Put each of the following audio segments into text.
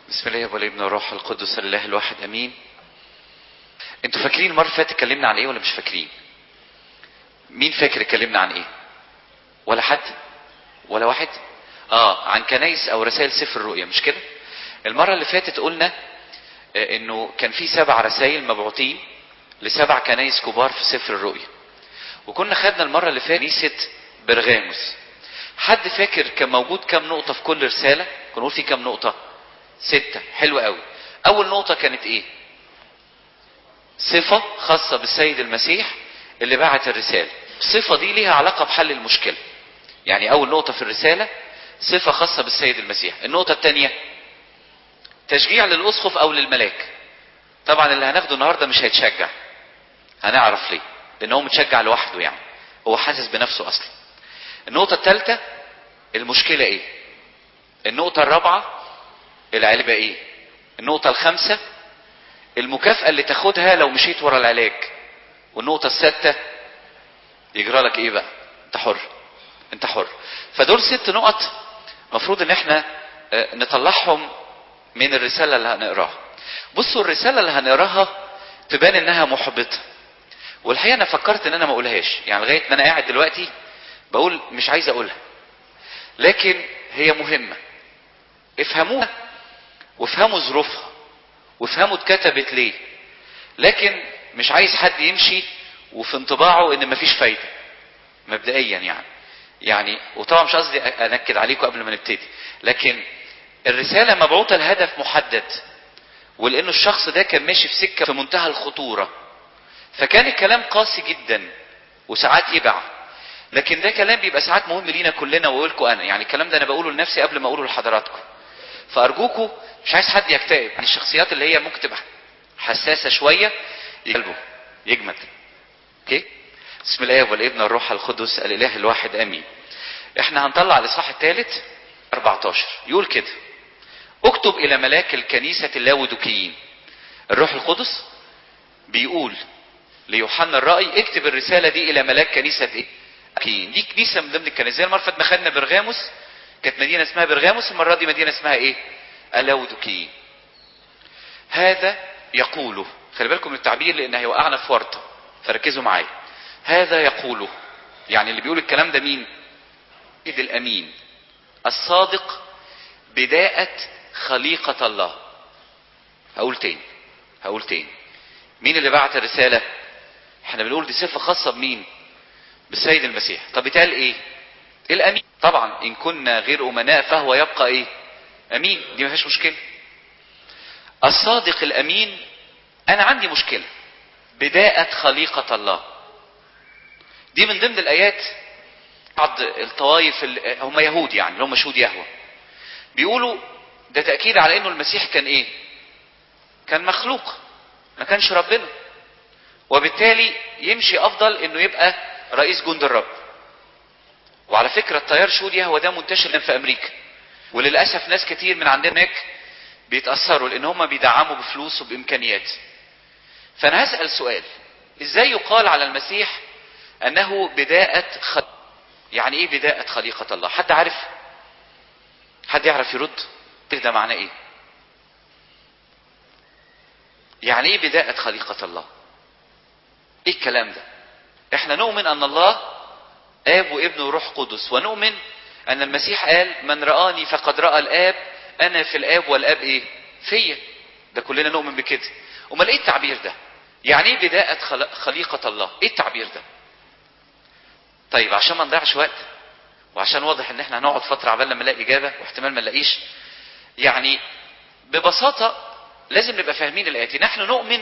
بسم الله والابن والروح القدس الله الواحد امين انتوا فاكرين المره اللي فاتت اتكلمنا عن ايه ولا مش فاكرين مين فاكر اتكلمنا عن ايه ولا حد ولا واحد اه عن كنايس او رسائل سفر الرؤيا مش كده المره اللي فاتت قلنا آه، انه كان في سبع رسائل مبعوثين لسبع كنايس كبار في سفر الرؤيا وكنا خدنا المره اللي فاتت كنيسه برغاموس حد فاكر كان موجود كام نقطه في كل رساله كنا نقول في كام نقطه ستة حلو قوي اول نقطة كانت ايه صفة خاصة بالسيد المسيح اللي بعت الرسالة الصفة دي ليها علاقة بحل المشكلة يعني اول نقطة في الرسالة صفة خاصة بالسيد المسيح النقطة الثانية تشجيع للأسقف او للملاك طبعا اللي هناخده النهاردة مش هيتشجع هنعرف ليه لان هو متشجع لوحده يعني هو حاسس بنفسه اصلا النقطة الثالثة المشكلة ايه النقطة الرابعة العلاج ايه النقطة الخامسة المكافأة اللي تاخدها لو مشيت ورا العلاج والنقطة السادسة يجرى لك ايه بقى انت حر انت حر فدول ست نقط مفروض ان احنا آه، نطلعهم من الرسالة اللي هنقراها بصوا الرسالة اللي هنقراها تبان انها محبطة والحقيقة انا فكرت ان انا ما اقولهاش يعني لغاية ما انا قاعد دلوقتي بقول مش عايز اقولها لكن هي مهمة افهموها وافهموا ظروفها وافهموا اتكتبت ليه لكن مش عايز حد يمشي وفي انطباعه ان مفيش فايدة مبدئيا يعني يعني وطبعا مش قصدي انكد عليكم قبل ما نبتدي لكن الرسالة مبعوثة لهدف محدد ولانه الشخص ده كان ماشي في سكة في منتهى الخطورة فكان الكلام قاسي جدا وساعات يبع لكن ده كلام بيبقى ساعات مهم لينا كلنا واقولكم انا يعني الكلام ده انا بقوله لنفسي قبل ما اقوله لحضراتكم فارجوكم مش عايز حد يكتئب يعني الشخصيات اللي هي ممكن تبقى حساسه شويه يقلبه يجمد اوكي بسم الله والابن والروح القدس الاله الواحد امين احنا هنطلع الاصحاح الثالث 14 يقول كده اكتب الى ملاك الكنيسه اللاودوكيين الروح القدس بيقول ليوحنا الرأي اكتب الرسالة دي إلى ملاك كنيسة إيه؟ أكين دي كنيسة من ضمن الكنائس زي المرة اللي فاتت ما خدنا برغاموس كانت مدينة اسمها برغاموس المرة دي مدينة اسمها إيه؟ ألاودوكيين هذا يقوله خلي بالكم من التعبير لأن هيوقعنا في ورطة فركزوا معايا هذا يقوله يعني اللي بيقول الكلام ده مين؟ إذ الأمين الصادق بداءة خليقة الله هقول تاني هقول تاني مين اللي بعت الرسالة احنا بنقول دي صفة خاصة بمين بالسيد المسيح طب بيتقال ايه الامين طبعا ان كنا غير امناء فهو يبقى ايه امين دي ما فيهاش مشكلة الصادق الامين انا عندي مشكلة بداءة خليقة الله دي من ضمن الايات بعض الطوائف ال- هم يهود يعني اللي هم شهود يهوه بيقولوا ده تأكيد على انه المسيح كان ايه كان مخلوق ما كانش ربنا وبالتالي يمشي افضل انه يبقى رئيس جند الرب وعلى فكرة التيار شهود يهوه ده منتشر في امريكا وللاسف ناس كتير من عندنا هناك بيتاثروا لان هم بيدعموا بفلوس وبامكانيات فانا هسال سؤال ازاي يقال على المسيح انه بداءة خ... يعني ايه بداءة خليقة الله حد عارف حد يعرف يرد ده معناه ايه يعني ايه بداءة خليقة الله ايه الكلام ده احنا نؤمن ان الله اب وابن وروح قدس ونؤمن ان المسيح قال من رآني فقد رأى الاب انا في الاب والاب ايه فيا ده كلنا نؤمن بكده امال ايه التعبير ده يعني ايه بداءة خل- خليقة الله ايه التعبير ده طيب عشان ما نضيعش وقت وعشان واضح ان احنا هنقعد فترة عبال لما نلاقي اجابة واحتمال ما نلاقيش يعني ببساطة لازم نبقى فاهمين الآتي نحن نؤمن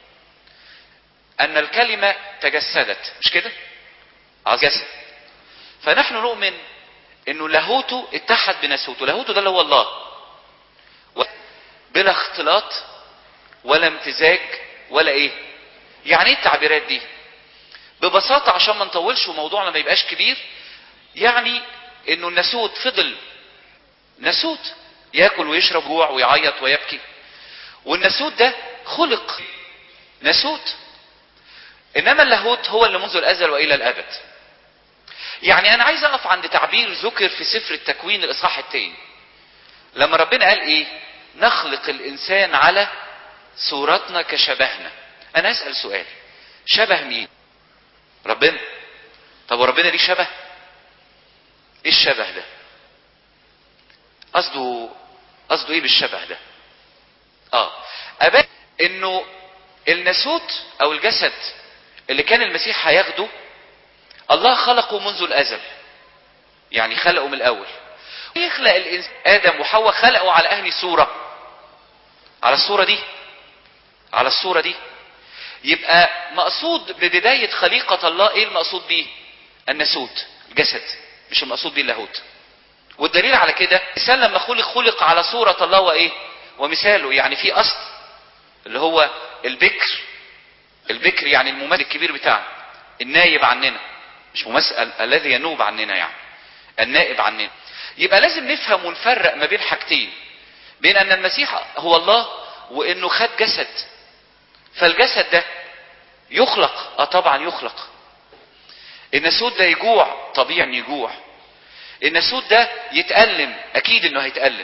أن الكلمة تجسدت مش كده عايز جسد فنحن نؤمن أنه لاهوته اتحد بناسوته لاهوته ده اللي هو الله و- بلا اختلاط ولا امتزاج ولا ايه يعني ايه التعبيرات دي ببساطة عشان ما نطولش وموضوعنا ما يبقاش كبير يعني انه الناسوت فضل ناسوت ياكل ويشرب جوع ويعيط ويبكي والناسوت ده خلق ناسوت انما اللاهوت هو اللي منذ الازل والى الابد يعني انا عايز اقف عند تعبير ذكر في سفر التكوين الاصحاح الثاني لما ربنا قال ايه نخلق الانسان على صورتنا كشبهنا انا اسال سؤال شبه مين ربنا طب وربنا ليه شبه ايه الشبه ده قصده قصده ايه بالشبه ده اه ابان انه الناسوت او الجسد اللي كان المسيح هياخده الله خلقه منذ الازل يعني خلقه من الاول يخلق الانسان ادم وحواء خلقوا على اهل صوره على الصوره دي على الصوره دي يبقى مقصود ببدايه خليقه الله ايه المقصود بيه الناسوت الجسد مش المقصود بيه اللاهوت والدليل على كده الانسان لما خلق خلق على صوره الله وايه ومثاله يعني في اصل اللي هو البكر البكر يعني الممثل الكبير بتاعنا النايب عننا مش ممثل الذي ينوب عننا يعني النائب عننا يبقى لازم نفهم ونفرق ما بين حاجتين بين ان المسيح هو الله وانه خد جسد فالجسد ده يخلق اه طبعا يخلق الناسوت ده يجوع طبيعي يجوع الناسوت ده يتألم اكيد انه هيتألم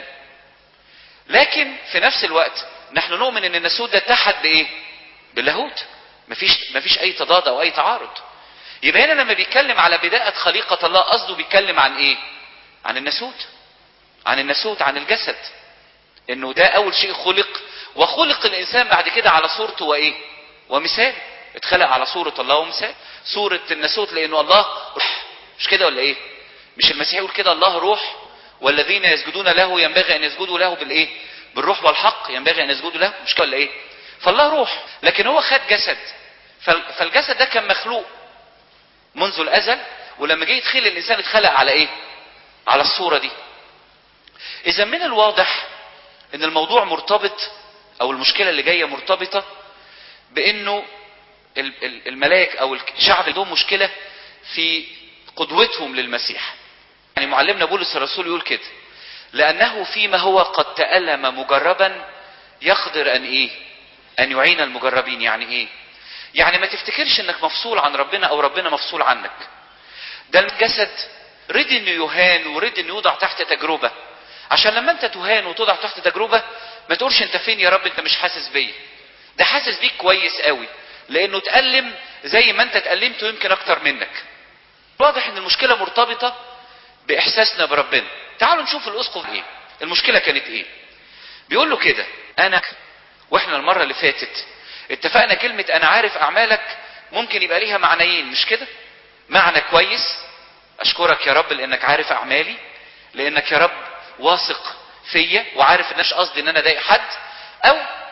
لكن في نفس الوقت نحن نؤمن ان الناسوت ده اتحد بايه باللاهوت مفيش مفيش اي تضاد او اي تعارض يبقى هنا لما بيتكلم على بداية خليقة الله قصده بيتكلم عن ايه عن الناسوت عن الناسوت عن الجسد انه ده اول شيء خلق وخلق الانسان بعد كده على صورته وايه ومثال اتخلق على صورة الله ومثال صورة الناسوت لانه الله روح مش كده ولا ايه مش المسيح يقول كده الله روح والذين يسجدون له ينبغي ان يسجدوا له بالايه بالروح والحق ينبغي ان يسجدوا له مش كده ولا ايه فالله روح لكن هو خد جسد فالجسد ده كان مخلوق منذ الازل ولما جه يتخلق الانسان اتخلق على ايه على الصورة دي اذا من الواضح ان الموضوع مرتبط او المشكلة اللي جاية مرتبطة بانه الملاك او الشعب عندهم مشكلة في قدوتهم للمسيح يعني معلمنا بولس الرسول يقول كده لانه فيما هو قد تألم مجربا يقدر ان ايه ان يعين المجربين يعني ايه يعني ما تفتكرش انك مفصول عن ربنا او ربنا مفصول عنك ده الجسد رد انه يهان ورد انه يوضع تحت تجربة عشان لما انت تهان وتوضع تحت تجربة ما تقولش انت فين يا رب انت مش حاسس بيا ده حاسس بيك كويس قوي لانه تألم زي ما انت تألمت ويمكن اكتر منك واضح ان المشكلة مرتبطة باحساسنا بربنا تعالوا نشوف الاسقف ايه المشكلة كانت ايه بيقول له كده انا واحنا المرة اللي فاتت اتفقنا كلمة انا عارف اعمالك ممكن يبقى ليها معنيين مش كده معنى كويس اشكرك يا رب لانك عارف اعمالي لانك يا رب واثق فيا وعارف ان مش قصدي ان انا اضايق حد او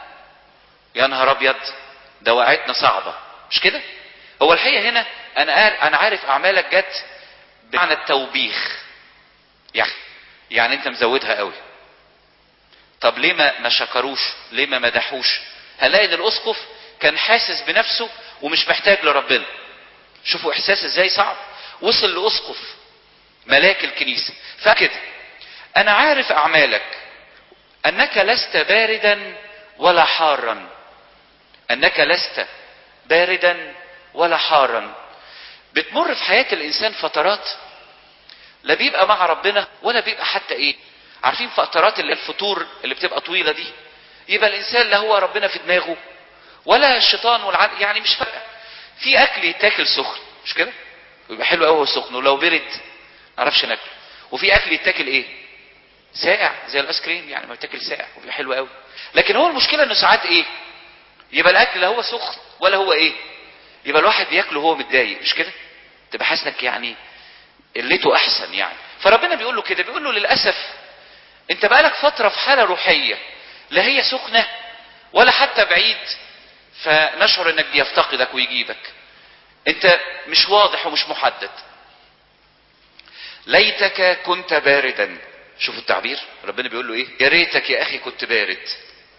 يا نهار ابيض ده وقعتنا صعبه مش كده هو الحقيقه هنا انا انا عارف اعمالك جت بمعنى التوبيخ يعني يعني انت مزودها قوي طب ليه ما ما شكروش ليه ما مدحوش هنلاقي ان الاسقف كان حاسس بنفسه ومش محتاج لربنا شوفوا احساس ازاي صعب وصل لاسقف ملاك الكنيسه فكده انا عارف اعمالك انك لست باردا ولا حارا انك لست باردا ولا حارا بتمر في حياه الانسان فترات لا بيبقى مع ربنا ولا بيبقى حتى ايه عارفين فترات اللي الفطور اللي بتبقى طويله دي يبقى الانسان لا هو ربنا في دماغه ولا الشيطان والعن يعني مش فارقه في اكل يتاكل سخن مش كده ويبقى حلو قوي سخن ولو برد ما نعرفش ناكله وفي اكل يتاكل ايه ساقع زي الايس كريم يعني ما يتاكل ساقع ويبقى حلو قوي لكن هو المشكله انه ساعات ايه يبقى الاكل لا هو سخن ولا هو ايه يبقى الواحد بياكله وهو متضايق مش كده تبقى حاسس انك يعني قلته احسن يعني فربنا بيقول له كده بيقول له للاسف انت بقالك فتره في حاله روحيه لا هي سخنه ولا حتى بعيد فنشعر انك بيفتقدك ويجيبك انت مش واضح ومش محدد ليتك كنت باردا شوفوا التعبير ربنا بيقول له ايه يا ريتك يا اخي كنت بارد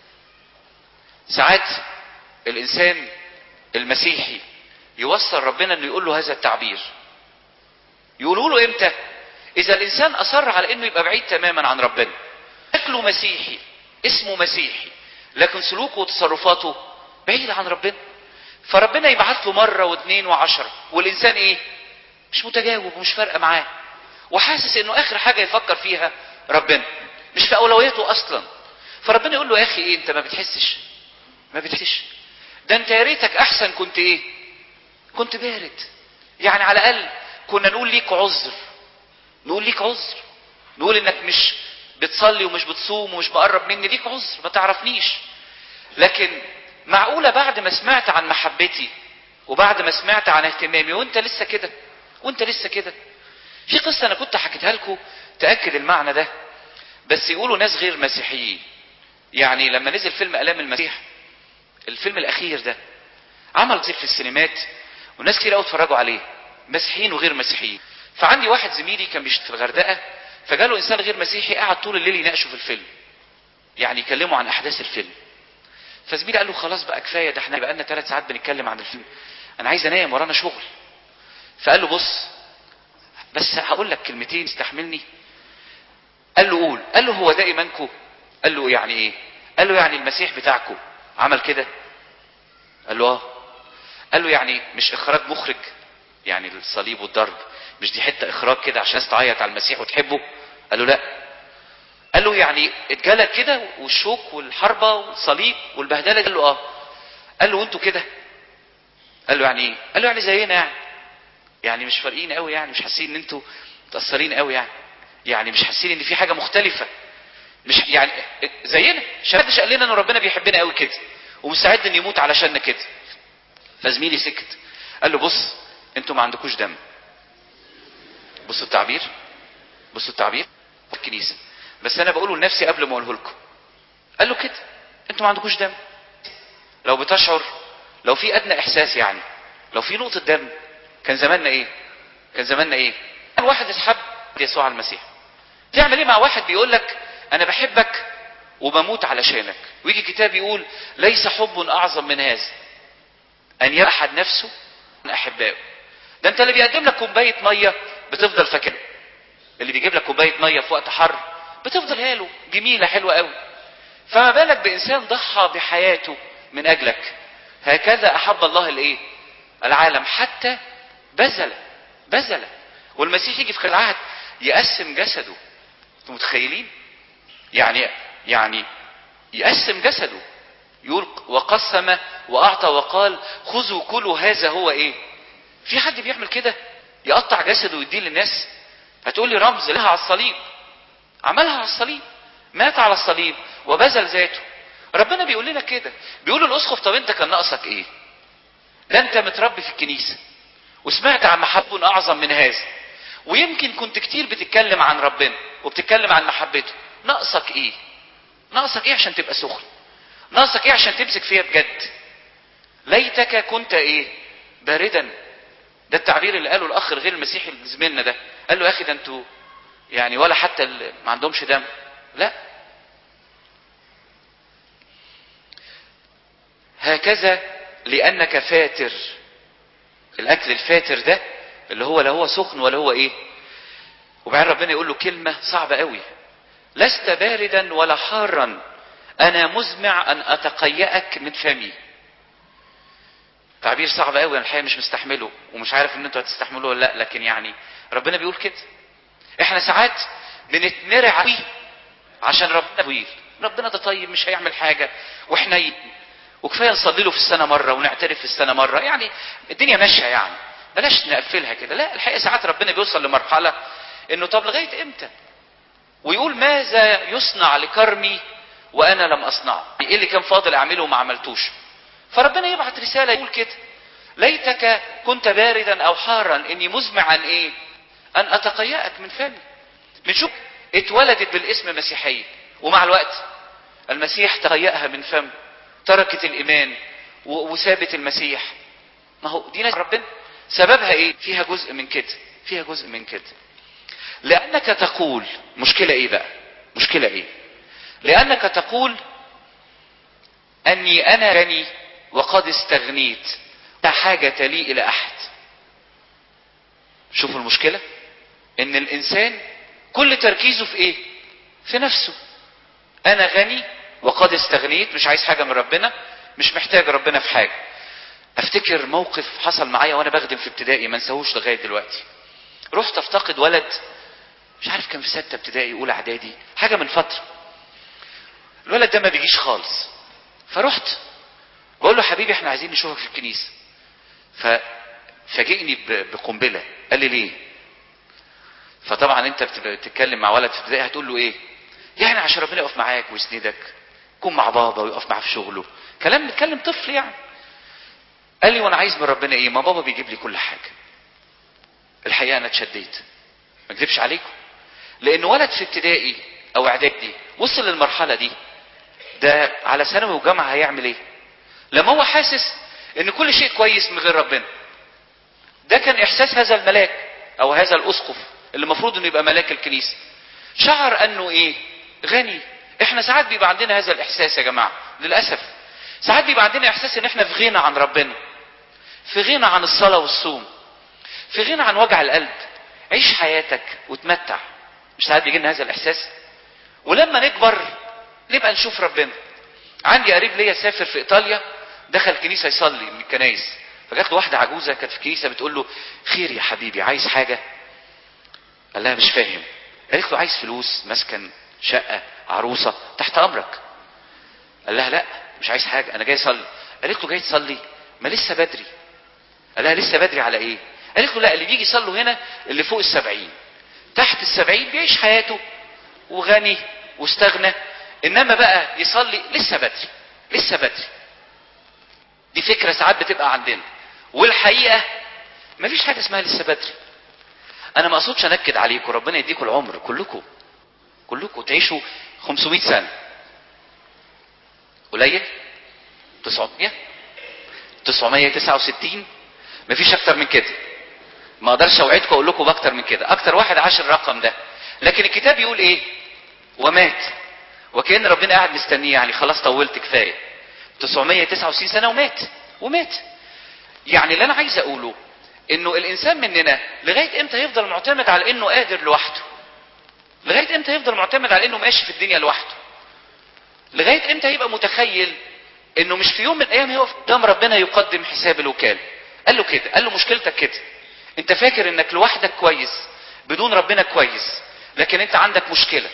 ساعات الانسان المسيحي يوصل ربنا انه يقول له هذا التعبير يقولوا له امتى اذا الانسان اصر على انه يبقى بعيد تماما عن ربنا شكله مسيحي اسمه مسيحي لكن سلوكه وتصرفاته بعيد عن ربنا فربنا يبعث له مرة واثنين وعشرة والإنسان إيه مش متجاوب ومش فارقة معاه وحاسس إنه آخر حاجة يفكر فيها ربنا مش في أولوياته أصلا فربنا يقول له يا اخي ايه انت ما بتحسش ما بتحسش ده انت يا ريتك احسن كنت ايه كنت بارد يعني على الاقل كنا نقول ليك عذر نقول ليك عذر نقول انك مش بتصلي ومش بتصوم ومش مقرب مني ليك عذر ما تعرفنيش لكن معقولة بعد ما سمعت عن محبتي وبعد ما سمعت عن اهتمامي وانت لسه كده وانت لسه كده في قصة انا كنت حكيتها لكم تأكد المعنى ده بس يقولوا ناس غير مسيحيين يعني لما نزل فيلم الام المسيح الفيلم الاخير ده عمل زي في السينمات وناس كتير قوي اتفرجوا عليه مسيحيين وغير مسيحيين فعندي واحد زميلي كان بيشتغل في الغردقه فجاله انسان غير مسيحي قعد طول الليل يناقشه في الفيلم يعني يكلموا عن احداث الفيلم فزميلي قال له خلاص بقى كفايه ده احنا بقى لنا ثلاث ساعات بنتكلم عن الفيلم انا عايز انام ورانا شغل فقال له بص بس هقول لك كلمتين استحملني قال له قول قال له هو ده ايمانكم قال له يعني ايه قال له يعني المسيح بتاعكم عمل كده قال له اه قال له يعني مش اخراج مخرج يعني الصليب والضرب مش دي حته اخراج كده عشان الناس تعيط على المسيح وتحبه قال له لا قال له يعني اتجلد كده والشوك والحربه والصليب والبهدله قال له اه قال له وانتوا كده قال له يعني ايه قال له يعني زينا يعني يعني مش فارقين قوي يعني مش حاسين ان انتوا متاثرين قوي يعني يعني مش حاسين ان في حاجه مختلفه مش يعني زينا مش محدش قال لنا ان ربنا بيحبنا قوي كده ومستعد ان يموت علشاننا كده فزميلي سكت قال له بص انتوا ما عندكوش دم بصوا التعبير بصوا التعبير في الكنيسه بس انا بقوله لنفسي قبل ما اقوله لكم قال له كده انتوا ما عندكوش دم لو بتشعر لو في ادنى احساس يعني لو في نقطه دم كان زماننا ايه كان زماننا ايه كان واحد اتحب يسوع المسيح تعمل ايه مع واحد بيقول لك انا بحبك وبموت علشانك ويجي كتاب يقول ليس حب اعظم من هذا ان يبحد نفسه من احبائه ده انت اللي بيقدم لك كوبايه ميه بتفضل فاكره اللي بيجيب لك كوبايه ميه في وقت حر بتفضل هاله جميله حلوه قوي فما بالك بانسان ضحى بحياته من اجلك هكذا احب الله الايه العالم حتى بذل بذل والمسيح يجي في العهد يقسم جسده انتوا متخيلين يعني يعني يقسم جسده يقول وقسم واعطى وقال خذوا كلوا هذا هو ايه في حد بيعمل كده يقطع جسده ويديه للناس هتقول لي رمز لها على الصليب عملها على الصليب مات على الصليب وبذل ذاته ربنا بيقول لنا كده بيقول الاسقف طب انت كان ناقصك ايه ده انت متربي في الكنيسه وسمعت عن محب اعظم من هذا ويمكن كنت كتير بتتكلم عن ربنا وبتتكلم عن محبته ناقصك ايه ناقصك ايه عشان تبقى سخن ناقصك ايه عشان تمسك فيها بجد ليتك كنت ايه باردا ده التعبير اللي قاله الاخ غير المسيحي زميلنا ده قال له يا اخي ده انتوا يعني ولا حتى اللي ما عندهمش دم لا هكذا لانك فاتر الاكل الفاتر ده اللي هو لا هو سخن ولا هو ايه وبعدين ربنا يقول له كلمه صعبه قوي لست باردا ولا حارا انا مزمع ان اتقيأك من فمي تعبير صعب قوي انا الحقيقه مش مستحمله ومش عارف ان انتوا هتستحملوه ولا لا لكن يعني ربنا بيقول كده احنا ساعات بنتمرع قوي عشان ربنا طويل ربنا ده طيب مش هيعمل حاجه وحنين وكفايه نصلي له في السنه مره ونعترف في السنه مره يعني الدنيا ماشيه يعني بلاش نقفلها كده لا الحقيقه ساعات ربنا بيوصل لمرحله انه طب لغايه امتى ويقول ماذا يصنع لكرمي وانا لم اصنعه ايه اللي كان فاضل اعمله وما عملتوش فربنا يبعت رساله يقول كده ليتك كنت باردا او حارا اني مزمعا ايه ان اتقيأك من فمي بنشوف اتولدت بالاسم مسيحيه ومع الوقت المسيح تقيأها من فمه تركت الايمان وسابت المسيح ما هو دي ناس ربنا سببها ايه فيها جزء من كده فيها جزء من كده لانك تقول مشكله ايه بقى مشكله ايه لانك تقول اني انا غني وقد استغنيت لا حاجة لي الى احد شوفوا المشكلة ان الانسان كل تركيزه في ايه في نفسه انا غني وقد استغنيت مش عايز حاجة من ربنا مش محتاج ربنا في حاجة افتكر موقف حصل معايا وانا بخدم في ابتدائي ما انساهوش لغاية دلوقتي رحت افتقد ولد مش عارف كان في ستة ابتدائي اولى اعدادي حاجة من فترة الولد الولد ده ما بيجيش خالص فرحت بقول له حبيبي احنا عايزين نشوفك في الكنيسه ففاجئني ب- بقنبله قال لي ليه فطبعا انت بتبقى بتتكلم مع ولد في ابتدائي هتقول له ايه يعني عشان ربنا يقف معاك ويسندك كون مع بابا ويقف معاه في شغله كلام بيتكلم طفل يعني قال لي وانا عايز من ربنا ايه ما بابا بيجيب لي كل حاجه الحقيقه انا اتشديت ما اكذبش عليكم لان ولد في ابتدائي او اعدادي وصل للمرحله دي ده على ثانوي وجامعه هيعمل ايه لما هو حاسس ان كل شيء كويس من غير ربنا ده كان احساس هذا الملاك او هذا الاسقف اللي المفروض انه يبقى ملاك الكنيسه شعر انه ايه غني احنا ساعات بيبقى عندنا هذا الاحساس يا جماعه للاسف ساعات بيبقى عندنا احساس ان احنا في غنى عن ربنا في غنى عن الصلاه والصوم في غنى عن وجع القلب عيش حياتك وتمتع مش ساعات بيجي لنا هذا الاحساس ولما نكبر نبقى نشوف ربنا عندي قريب ليا سافر في ايطاليا دخل كنيسه يصلي من الكنايس فجات له واحده عجوزه كانت في الكنيسه بتقول له خير يا حبيبي عايز حاجه قال لها مش فاهم قالت له عايز فلوس مسكن شقه عروسه تحت امرك قال لها لا مش عايز حاجه انا جاي اصلي قالت له جاي تصلي ما لسه بدري قال لها لسه بدري على ايه قالت له لا اللي بيجي يصلوا هنا اللي فوق السبعين تحت السبعين بيعيش حياته وغني واستغنى انما بقى يصلي لسه بدري لسه بدري دي فكره ساعات بتبقى عندنا والحقيقه مفيش حاجه اسمها لسه بدري انا ما اقصدش انكد عليكم ربنا يديكم العمر كلكم كلكم تعيشوا 500 سنه قليل 900 969 مفيش اكتر من كده ما اقدرش اوعدكم اقول لكم باكتر من كده اكتر واحد عاش الرقم ده لكن الكتاب يقول ايه ومات وكأن ربنا قاعد مستنيه يعني خلاص طولت كفايه 969 سنه ومات ومات يعني اللي انا عايز اقوله انه الانسان مننا لغايه امتى يفضل معتمد على انه قادر لوحده لغايه امتى يفضل معتمد على انه ماشي في الدنيا لوحده لغايه امتى يبقى متخيل انه مش في يوم من الايام هيقف قدام ربنا يقدم حساب الوكاله قال له كده قال له مشكلتك كده انت فاكر انك لوحدك كويس بدون ربنا كويس لكن انت عندك مشكله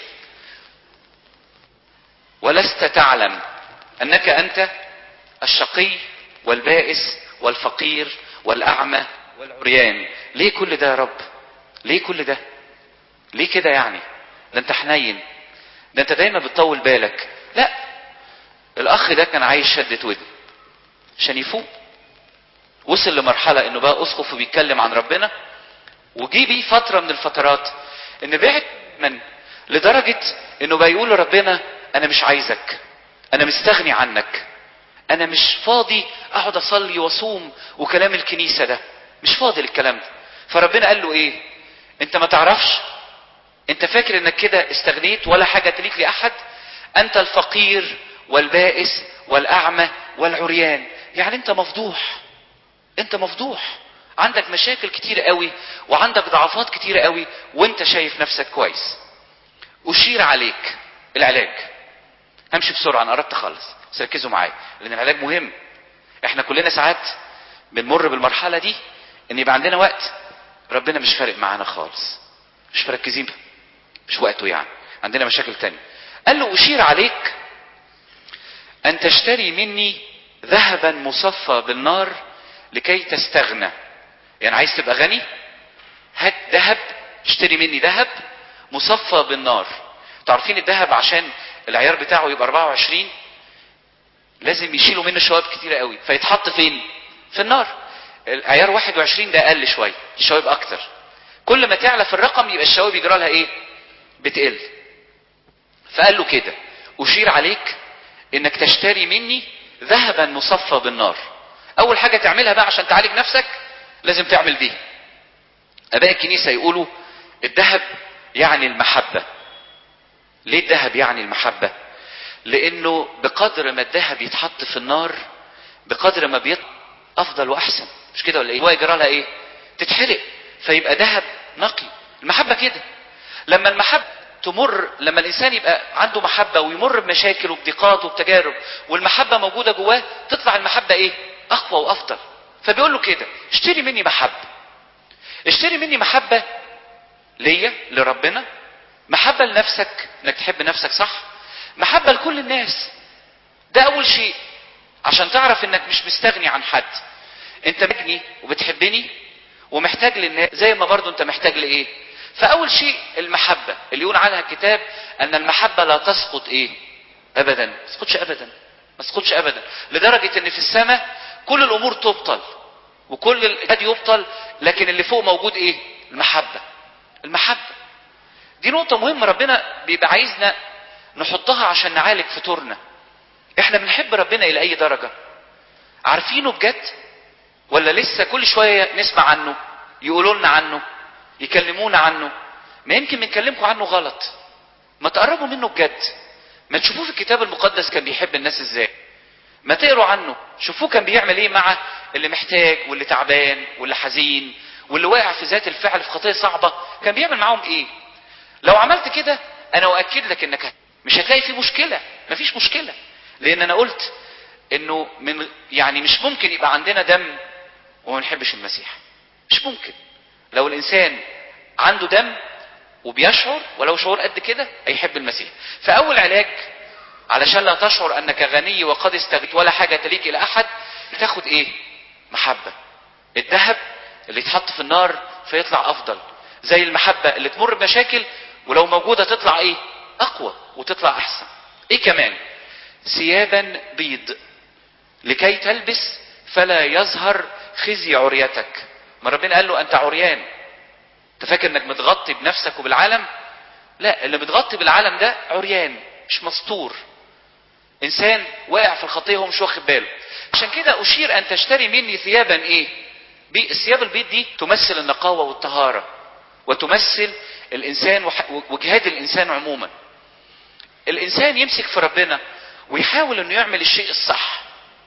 ولست تعلم انك انت الشقي والبائس والفقير والاعمى والعريان ليه كل ده يا رب ليه كل ده ليه كده يعني ده انت حنين ده انت دايما بتطول بالك لا الاخ ده كان عايز شدة ودن عشان يفوق وصل لمرحلة انه بقى اسقف وبيتكلم عن ربنا وجي بيه فترة من الفترات ان بعد من لدرجة انه بقى يقول لربنا انا مش عايزك انا مستغني عنك انا مش فاضي اقعد اصلي واصوم وكلام الكنيسة ده مش فاضي للكلام ده فربنا قال له ايه انت ما تعرفش انت فاكر انك كده استغنيت ولا حاجة تليك لاحد انت الفقير والبائس والاعمى والعريان يعني انت مفضوح انت مفضوح عندك مشاكل كتير قوي وعندك ضعفات كتير قوي وانت شايف نفسك كويس اشير عليك العلاج همشي بسرعه انا قربت اخلص بس ركزوا معايا لان العلاج مهم احنا كلنا ساعات بنمر بالمرحله دي ان يبقى عندنا وقت ربنا مش فارق معانا خالص مش مركزين مش وقته يعني عندنا مشاكل تانية قال له اشير عليك ان تشتري مني ذهبا مصفى بالنار لكي تستغنى يعني عايز تبقى غني هات ذهب اشتري مني ذهب مصفى بالنار تعرفين الذهب عشان العيار بتاعه يبقى 24 لازم يشيلوا منه شوائب كتيرة قوي فيتحط فين في النار العيار 21 ده اقل شويه الشوائب اكتر كل ما تعلى في الرقم يبقى الشوائب يجرى لها ايه بتقل فقال له كده اشير عليك انك تشتري مني ذهبا مصفى بالنار اول حاجه تعملها بقى عشان تعالج نفسك لازم تعمل دي اباء الكنيسه يقولوا الذهب يعني المحبه ليه الذهب يعني المحبه لانه بقدر ما الذهب يتحط في النار بقدر ما بيطلع افضل واحسن مش كده ولا ايه هو يجرى لها ايه تتحرق فيبقى ذهب نقي المحبه كده لما المحبه تمر لما الانسان يبقى عنده محبه ويمر بمشاكل وبضيقات وبتجارب والمحبه موجوده جواه تطلع المحبه ايه اقوى وافضل فبيقول له كده اشتري مني محبه اشتري مني محبه ليا لربنا محبه لنفسك انك تحب نفسك صح محبة لكل الناس ده اول شيء عشان تعرف انك مش مستغني عن حد انت مجني وبتحبني ومحتاج للناس زي ما برضو انت محتاج لايه فاول شيء المحبة اللي يقول عنها الكتاب ان المحبة لا تسقط ايه ابدا ما تسقطش ابدا ما تسقطش ابدا لدرجة ان في السماء كل الامور تبطل وكل الجهاد يبطل لكن اللي فوق موجود ايه المحبة المحبة دي نقطة مهمة ربنا بيبقى عايزنا نحطها عشان نعالج فطورنا احنا بنحب ربنا الى اي درجة عارفينه بجد ولا لسه كل شوية نسمع عنه يقولوا لنا عنه يكلمونا عنه ما يمكن بنكلمكم عنه غلط ما تقربوا منه بجد ما تشوفوه في الكتاب المقدس كان بيحب الناس ازاي ما تقروا عنه شوفوه كان بيعمل ايه مع اللي محتاج واللي تعبان واللي حزين واللي واقع في ذات الفعل في خطيه صعبه كان بيعمل معاهم ايه لو عملت كده انا اؤكد لك انك مش هتلاقي في مشكله مفيش مشكله لان انا قلت انه من يعني مش ممكن يبقى عندنا دم وما نحبش المسيح مش ممكن لو الانسان عنده دم وبيشعر ولو شعور قد كده هيحب المسيح فاول علاج علشان لا تشعر انك غني وقد استغنيت ولا حاجه تليك الى احد تاخد ايه محبه الذهب اللي يتحط في النار فيطلع افضل زي المحبه اللي تمر بمشاكل ولو موجوده تطلع ايه اقوى وتطلع احسن ايه كمان ثيابا بيض لكي تلبس فلا يظهر خزي عريتك ما ربنا قال له انت عريان انت فاكر انك متغطي بنفسك وبالعالم لا اللي متغطي بالعالم ده عريان مش مستور انسان واقع في الخطيه هو مش واخد باله عشان كده اشير ان تشتري مني ثيابا ايه بي الثياب البيض دي تمثل النقاوه والطهاره وتمثل الانسان وجهاد الانسان عموما الانسان يمسك في ربنا ويحاول انه يعمل الشيء الصح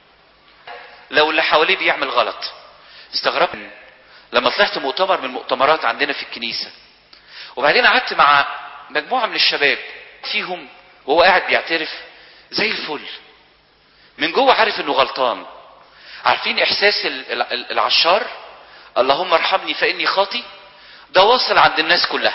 لو اللي حواليه بيعمل غلط استغربت لما طلعت مؤتمر من المؤتمرات عندنا في الكنيسة وبعدين قعدت مع مجموعة من الشباب فيهم وهو قاعد بيعترف زي الفل من جوه عارف انه غلطان عارفين احساس العشار اللهم ارحمني فاني خاطي ده واصل عند الناس كلها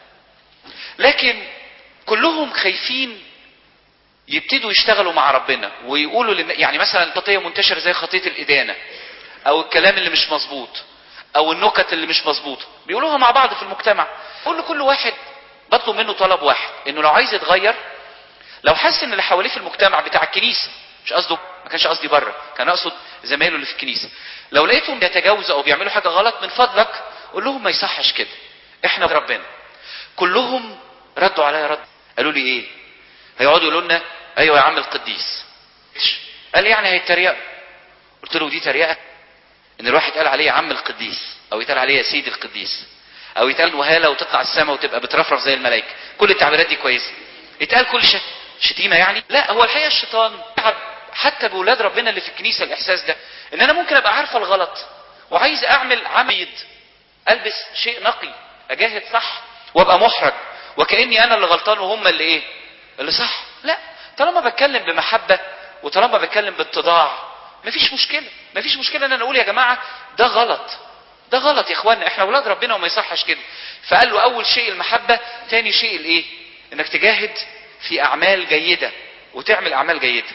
لكن كلهم خايفين يبتدوا يشتغلوا مع ربنا ويقولوا لن... يعني مثلا الخطيه منتشره زي خطيه الادانه او الكلام اللي مش مظبوط او النكت اللي مش مظبوطه بيقولوها مع بعض في المجتمع قول لكل واحد بطلب منه طلب واحد انه لو عايز يتغير لو حس ان اللي حواليه في المجتمع بتاع الكنيسه مش قصده ما كانش قصدي بره كان اقصد زمايله اللي في الكنيسه لو لقيتهم بيتجاوزوا او بيعملوا حاجه غلط من فضلك قول لهم ما يصحش كده احنا ربنا كلهم ردوا عليا رد قالوا لي ايه هيقعدوا يقولوا لنا ايوه يا عم القديس قال لي يعني هيتريقوا قلت له دي تريقه ان الواحد قال عليه يا عم القديس او يتقال عليه يا سيدي القديس او يتقال وهاله وتطلع السماء وتبقى بترفرف زي الملائكه كل التعبيرات دي كويسه يتقال كل شيء شتيمه يعني لا هو الحقيقه الشيطان تعب حتى باولاد ربنا اللي في الكنيسه الاحساس ده ان انا ممكن ابقى عارفه الغلط وعايز اعمل عميد البس شيء نقي اجاهد صح وابقى محرج وكاني انا اللي غلطان وهم اللي ايه اللي صح لا طالما بتكلم بمحبه وطالما بتكلم باتضاع مفيش مشكله مفيش مشكله ان انا اقول يا جماعه ده غلط ده غلط يا اخوانا احنا اولاد ربنا وما يصحش كده فقال له اول شيء المحبه تاني شيء الايه انك تجاهد في اعمال جيده وتعمل اعمال جيده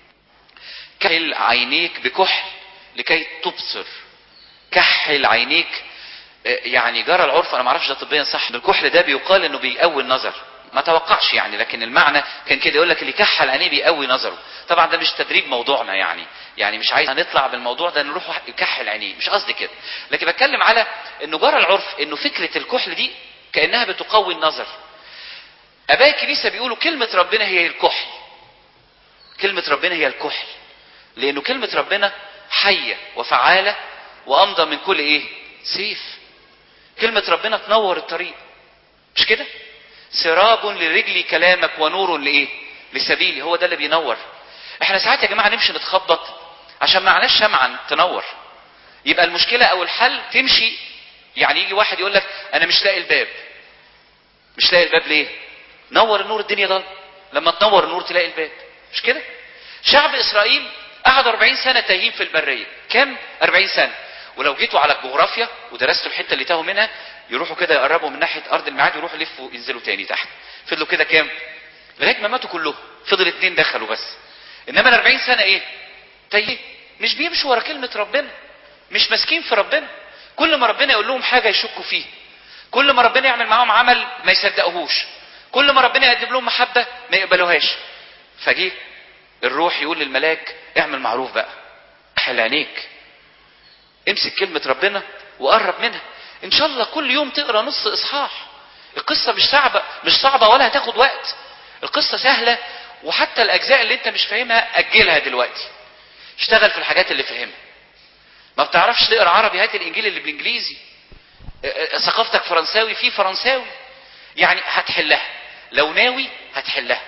كحل عينيك بكحل لكي تبصر كحل عينيك يعني جرى العرف انا ما اعرفش ده طبيا صح الكحل ده بيقال انه بيقوي النظر ما توقعش يعني لكن المعنى كان كده يقول لك اللي كحل عينيه بيقوي نظره طبعا ده مش تدريب موضوعنا يعني يعني مش عايز هنطلع بالموضوع ده نروح يكحل عينيه مش قصدي كده لكن بتكلم على انه جرى العرف انه فكره الكحل دي كانها بتقوي النظر اباء الكنيسه بيقولوا كلمه ربنا هي الكحل كلمه ربنا هي الكحل لانه كلمه ربنا حيه وفعاله وامضى من كل ايه سيف كلمه ربنا تنور الطريق مش كده سراب لرجلي كلامك ونور لايه لسبيلي هو ده اللي بينور احنا ساعات يا جماعه نمشي نتخبط عشان معناش شمعة تنور يبقى المشكله او الحل تمشي يعني يجي واحد يقول لك انا مش لاقي الباب مش لاقي الباب ليه نور النور الدنيا ضل لما تنور النور تلاقي الباب مش كده شعب اسرائيل قعد 40 سنه تايهين في البريه كام 40 سنه ولو جيتوا على الجغرافيا ودرستوا الحته اللي تاهوا منها يروحوا كده يقربوا من ناحيه ارض الميعاد ويروحوا يلفوا ينزلوا تاني تحت فضلوا كده كام لغايه ما ماتوا كلهم فضل اتنين دخلوا بس انما ال 40 سنه ايه تايه مش بيمشوا ورا كلمه ربنا مش ماسكين في ربنا كل ما ربنا يقول لهم حاجه يشكوا فيه كل ما ربنا يعمل معاهم عمل ما يصدقوهوش كل ما ربنا يقدم لهم محبه ما يقبلوهاش فجه الروح يقول للملاك اعمل معروف بقى احل عينيك امسك كلمه ربنا وقرب منها ان شاء الله كل يوم تقرا نص اصحاح القصه مش صعبه مش صعبه ولا هتاخد وقت القصه سهله وحتى الاجزاء اللي انت مش فاهمها اجلها دلوقتي اشتغل في الحاجات اللي فاهمها ما بتعرفش تقرا عربي هات الانجيل اللي بالانجليزي اه، اه، ثقافتك فرنساوي في فرنساوي يعني هتحلها لو ناوي هتحلها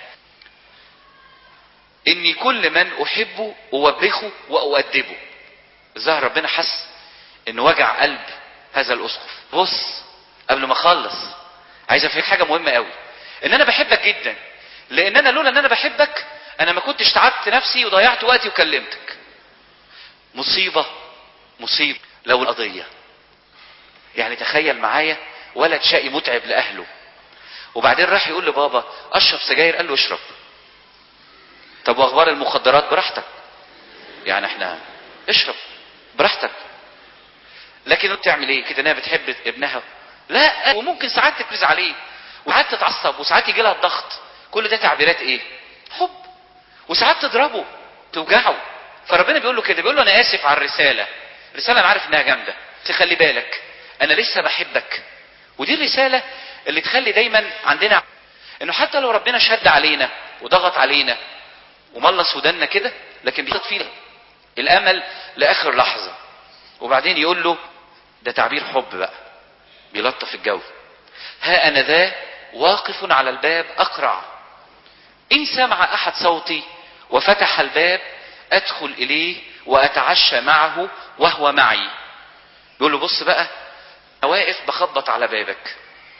اني كل من احبه اوبخه واؤدبه ظهر ربنا حس ان وجع قلب هذا الاسقف بص قبل ما اخلص عايز افهمك حاجه مهمه قوي ان انا بحبك جدا لان انا لولا ان انا بحبك انا ما كنتش تعبت نفسي وضيعت وقتي وكلمتك مصيبه مصيبه لو القضيه يعني تخيل معايا ولد شقي متعب لاهله وبعدين راح يقول لبابا اشرب سجاير قال له اشرب طب واخبار المخدرات براحتك يعني احنا اشرب براحتك لكن بتعمل ايه كده انها بتحب ابنها لا وممكن ساعات تكرز عليه وساعات تتعصب وساعات يجي لها الضغط كل ده تعبيرات ايه حب وساعات تضربه توجعه فربنا بيقول له كده بيقول له انا اسف على الرساله الرساله انا عارف انها جامده بس خلي بالك انا لسه بحبك ودي الرساله اللي تخلي دايما عندنا انه حتى لو ربنا شد علينا وضغط علينا وملص ودنا كده لكن بيحط فينا الامل لاخر لحظه وبعدين يقول له ده تعبير حب بقى بيلطف الجو ها انا ذا واقف على الباب اقرع ان سمع احد صوتي وفتح الباب ادخل اليه واتعشى معه وهو معي يقول له بص بقى انا واقف بخبط على بابك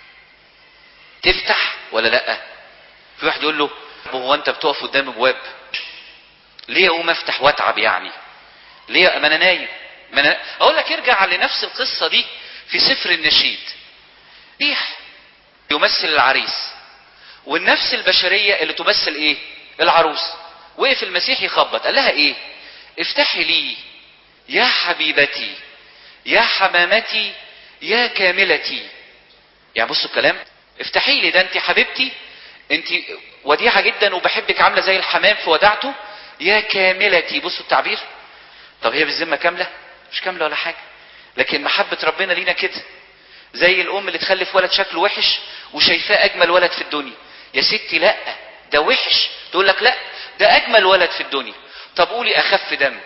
تفتح ولا لا في واحد يقول له هو انت بتقف قدام ابواب ليه اقوم افتح واتعب يعني ليه ما انا نايم ما أنا... اقول لك ارجع لنفس القصه دي في سفر النشيد ريح يمثل العريس والنفس البشريه اللي تمثل ايه العروس وقف المسيح يخبط قال لها ايه افتحي لي يا حبيبتي يا حمامتي يا كاملتي يعني بصوا الكلام افتحي لي ده انت حبيبتي انت وديعه جدا وبحبك عامله زي الحمام في وداعته يا كاملتي بصوا التعبير طب هي بالذمه كامله مش كامله ولا حاجه لكن محبه ربنا لينا كده زي الام اللي تخلف ولد شكله وحش وشايفاه اجمل ولد في الدنيا يا ستي لا ده وحش تقول لك لا ده اجمل ولد في الدنيا طب قولي اخف دم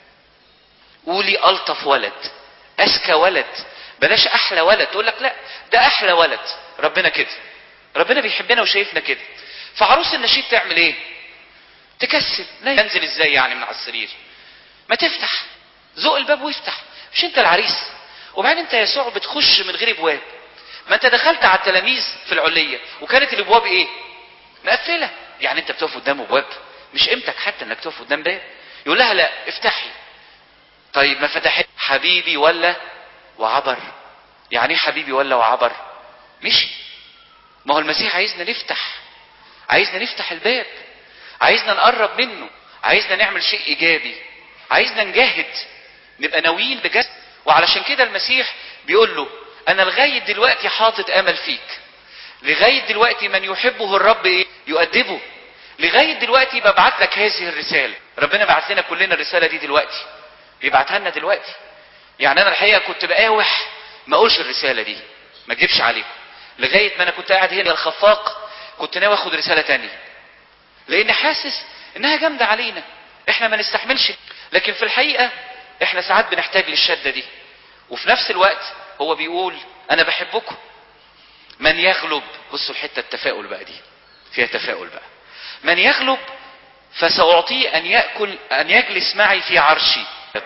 قولي الطف ولد اذكى ولد بلاش احلى ولد تقول لك لا ده احلى ولد ربنا كده ربنا بيحبنا وشايفنا كده فعروس النشيد تعمل ايه تكسل لا ينزل ازاي يعني من على السرير ما تفتح زق الباب وافتح مش انت العريس وبعدين انت يا يسوع بتخش من غير ابواب ما انت دخلت على التلاميذ في العليه وكانت الابواب ايه مقفله يعني انت بتقف قدام ابواب مش قيمتك حتى انك تقف قدام باب يقول لها لا افتحي طيب ما فتحت حبيبي ولا وعبر يعني ايه حبيبي ولا وعبر مشي ما هو المسيح عايزنا نفتح عايزنا نفتح الباب عايزنا نقرب منه عايزنا نعمل شيء ايجابي عايزنا نجاهد نبقى ناويين بجد وعلشان كده المسيح بيقول له انا لغايه دلوقتي حاطط امل فيك لغايه دلوقتي من يحبه الرب ايه يؤدبه لغايه دلوقتي ببعت لك هذه الرساله ربنا بعت لنا كلنا الرساله دي دلوقتي بيبعتها لنا دلوقتي يعني انا الحقيقه كنت بقاوح ما اقولش الرساله دي ما اكذبش عليكم لغايه ما انا كنت قاعد هنا الخفاق كنت ناوي اخد رساله تانية لان حاسس انها جامده علينا احنا ما نستحملش لكن في الحقيقه احنا ساعات بنحتاج للشده دي وفي نفس الوقت هو بيقول انا بحبكم من يغلب بصوا الحته التفاؤل بقى دي فيها تفاؤل بقى من يغلب فساعطيه ان ياكل ان يجلس معي في عرشي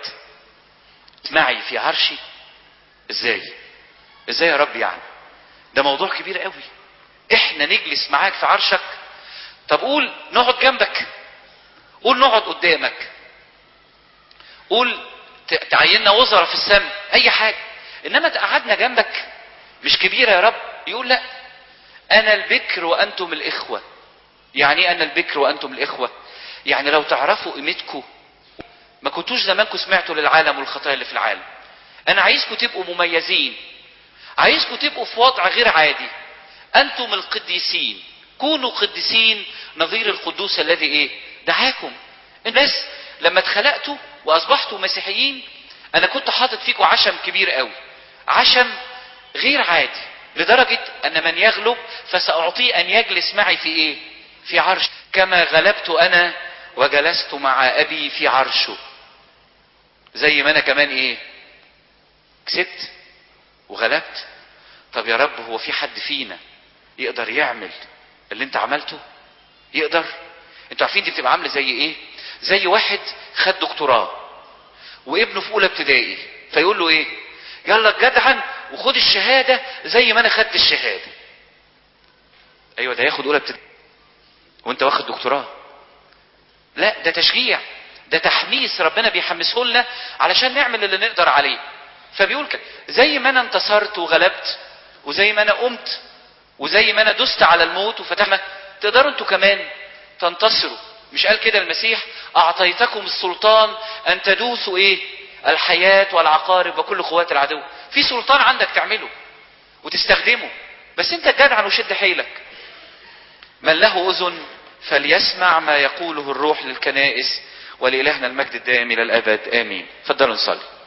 معي في عرشي ازاي ازاي يا رب يعني ده موضوع كبير قوي احنا نجلس معاك في عرشك طب قول نقعد جنبك قول نقعد قدامك قول تعيننا وزراء في السماء اي حاجه انما تقعدنا جنبك مش كبيره يا رب يقول لا انا البكر وانتم الاخوه يعني ايه انا البكر وانتم الاخوه يعني لو تعرفوا قيمتكم ما كنتوش زمانكم سمعتوا للعالم والخطايا اللي في العالم انا عايزكم تبقوا مميزين عايزكم تبقوا في وضع غير عادي انتم القديسين كونوا قديسين نظير القدوس الذي ايه دعاكم الناس لما اتخلقتوا واصبحتوا مسيحيين انا كنت حاطط فيكم عشم كبير قوي عشم غير عادي لدرجة ان من يغلب فساعطيه ان يجلس معي في ايه في عرش كما غلبت انا وجلست مع ابي في عرشه زي ما انا كمان ايه كسبت وغلبت طب يا رب هو في حد فينا يقدر يعمل اللي انت عملته يقدر انتوا عارفين دي بتبقى عامله زي ايه زي واحد خد دكتوراه وابنه في اولى ابتدائي فيقول له ايه يلا جدعا وخد الشهاده زي ما انا خدت الشهاده ايوه ده ياخد اولى ابتدائي وانت واخد دكتوراه لا ده تشجيع ده تحميس ربنا بيحمسه لنا علشان نعمل اللي نقدر عليه فبيقول كده زي ما انا انتصرت وغلبت وزي ما انا قمت وزي ما انا دست على الموت وفتحنا تقدروا انتوا كمان تنتصروا مش قال كده المسيح اعطيتكم السلطان ان تدوسوا ايه الحياة والعقارب وكل قوات العدو في سلطان عندك تعمله وتستخدمه بس انت جدع وشد حيلك من له اذن فليسمع ما يقوله الروح للكنائس ولإلهنا المجد الدائم إلى الأبد آمين فضلوا نصلي